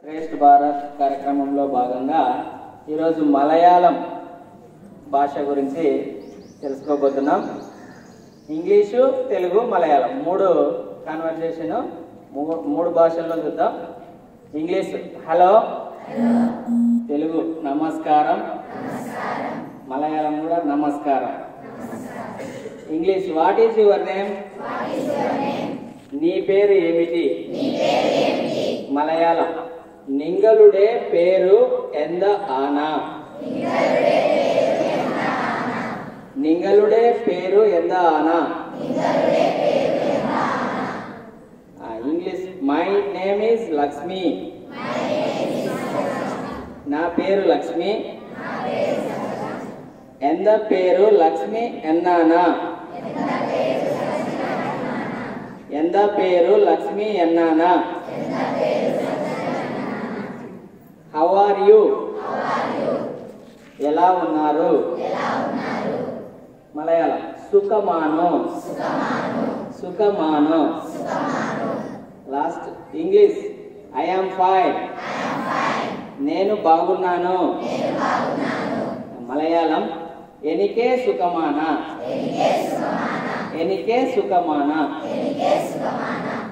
శ్రేష్ఠ భారత్ కార్యక్రమంలో భాగంగా ఈరోజు మలయాళం భాష గురించి తెలుసుకోబోతున్నాం ఇంగ్లీషు తెలుగు మలయాళం మూడు కాన్వర్జేషన్ మూడు భాషల్లో చూద్దాం ఇంగ్లీష్ హలో తెలుగు నమస్కారం మలయాళం కూడా నమస్కారం English what is your name నీ పేరు ఏమిటి మలయాళం నింగలుడే పేరు ఎంద ఆనా నింగలుడే పేరు ఎంద ఆనా ఆ, English my name is Lakshmi నా పేరు లక్ష్మి ఎంద పేరు లక్ష్మి ఎన్నానా ఎంద పేరు లక్ష్మి ఎన్నానా హౌ ఆర్ యు ఎలా ఉన్నారు మలయాళం సుఖమాను సుఖమాను last English I am fine నేను బాగున్నాను మలయాళం ఎనికే సుఖమాన ఎనికే సుఖమాన